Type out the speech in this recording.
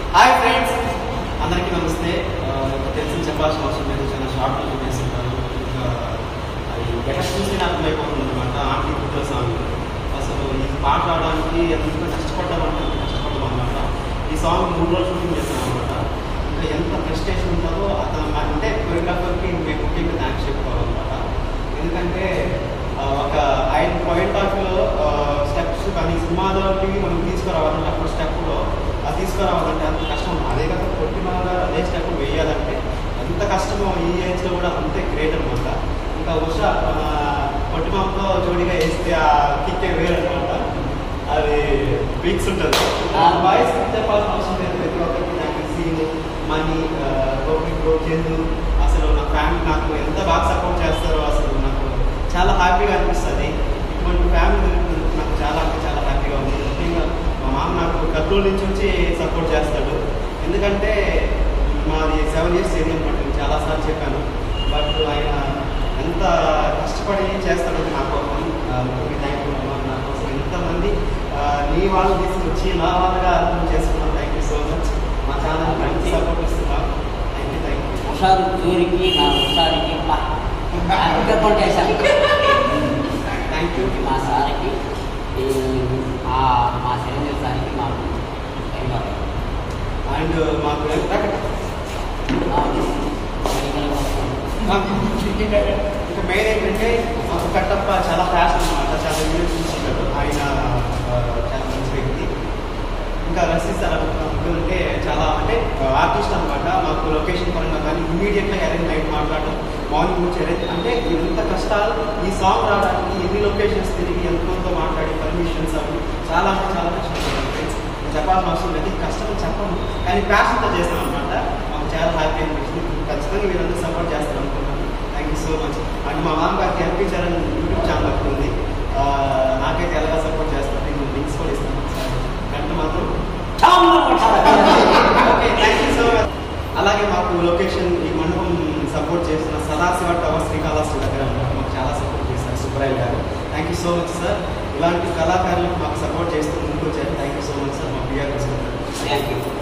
Hi friends అందరికీ నమస్తే ఆ, ఇంకా తెలిసి చెప్పాల్సిన అవసరం లేదు చాలా షార్ట్ ఫిల్మ్ చేస్తుంటారు ఇంకా అది ఎక్కడ చూసి నాకు అయిపోతుంది అనమాట ఆంటీ కుట్ల సాంగ్ అసలు ఈ పాట రావడానికి ఎంత కష్టపడ్డామంటే అంత కష్టపడ్డాం అనమాట ఈ సాంగ్ మూడు రోజులు షూటింగ్ చేస్తాం అనమాట ఇంకా ఎంత ప్రెస్టేషన్ ఉంటుందో అతను మా- అంటే కొరియోగ్రాఫర్కి మేము ముఖ్యంగా థ్యాంక్స్ చెప్పుకోవాలన్నమాట ఎందుకంటే ఆ, ఒక ఆయన పాయింట్ ఆఫ్ వ్యూలో స్టెప్స్ కానీ సినిమాలోకి మనం తీసుకురావాలంటే అప్పుడు స్టెప్లో అది తీసుకురావాలంటే అంత కష్టం అదే కాక కొట్టినగా అదే స్టెప్ వేయాలంటే ఎంత కష్టమో ఈ ఏజ్లో కూడా అంతే గ్రేట్ అనమాట ఇంకా ఉష మన పొట్టిమామతో జోడిగా వేస్తే ఆ కిక్కే వేరనమాట అది వీక్స్ ఉంటుంది ఆ వాయిస్ చెప్పాల్సిన అవసరం లేదు ప్రతి ఒక్కరికి నాకు సీన్ మనీ గోపి గో చందు అసలు నా ఫ్యామిలీ నాకు ఎంత బాగా సపోర్ట్ చేస్తారో అసలు నాకు చాలా హ్యాపీగా అనిపిస్తుంది ఇటువంటి ఫ్యామిలీ దొరికినందుకు నాకు చాలా అంటే చాలా హ్యాపీగా ఉంది ముఖ్యంగా మా మామ నాకు కర్నూలు నుంచి వచ్చి సపోర్ట్ చేస్తాడు ఎందుకంటే మాది సెవెన్ ఇయర్స్ ఏది అనమాట నేను చాలాసార్లు చెప్పాను బట్ ఆయన ఎంత కష్టపడి చేస్తాడని నా కోసం థ్యాంక్ యూ నా కోసం ఎంతమంది ఆ, నీ వాళ్ళు తీసుకొచ్చి నా వాళ్ళగా అర్థం చేసుకున్నాను థ్యాంక్ యూ సో మచ్ మా ఛానల్ మంచి సపోర్ట్ ఇస్తున్నాను థ్యాంక్ యూ థ్యాంక్ యూ హుషారు జోరికి నా హుషారికి కొట్టేశాను థ్యాంక్ యూ మా సార్కి ఈ, ఆ మా చిరంజీవి సార్కి మాకు ధన్యవాదాలు అండ్ మాకు ఎంత మాకు మెడికల్ ఇంకా మెయిన్ ఏంటంటే మాకు కట్టప్ప చాలా ఫ్యాషన్ అనమాట చాలా వీడియోస్ చూస్తుంటారు ఆయన ఆ, చాలా మంచి వ్యక్తి ఇంకా రసిస్తారు అంటే చాలా అంటే ఆర్టిస్ట్ అనమాట మాకు లొకేషన్ పరంగా కానీ ఇమీడియట్గా అరేంజ్ నైట్ మాట్లాడడం మార్నింగ్ నుంచి అరేంజ్ అంటే ఎంత కష్టాలు ఈ సాంగ్ రావడానికి ఎన్ని లొకేషన్స్ తిరిగి ఎంతమందితో మాట్లాడి పర్మిషన్స్ అవి చాలా అంటే చాలా కష్టపడ్డాను ఫ్రెండ్స్ చెప్పాల్సిన అవసరం లేదు ఈ కష్టం చెప్పను కానీ ప్యాషన్తో చేస్తాం అనమాట మాకు చాలా హ్యాపీ అనిపించింది ఖచ్చితంగా మీరందరూ సపోర్ట్ చేస్తారు అనుకుంటున్నాను thank you so much and మా మామ గారికి ఎంపీ చరణ్ యూట్యూబ్ ఛానల్ ఒకటి ఉంది ఆ, నాకైతే ఎలాగా సపోర్ట్ చేస్తారు నేను లింక్స్ కూడా ఇస్తాను ఒకసారి వెంటనే మాత్రం okay thank you so much అలాగే మాకు లొకేషన్ ఈ మండపం సపోర్ట్ చేస్తున్న సదాశివ టవర్ శ్రీకాళహస్తి దగ్గర ఉన్నారు. మాకు చాలా సపోర్ట్ చేశారు సుబ్రాయ్ గారు thank you so much sir ఇలాంటి కళాకారులకు మాకు సపోర్ట్ చేస్తూ ముందుకు వచ్చారు thank you so much sir మా పిఆర్ థ్యాంక్ యూ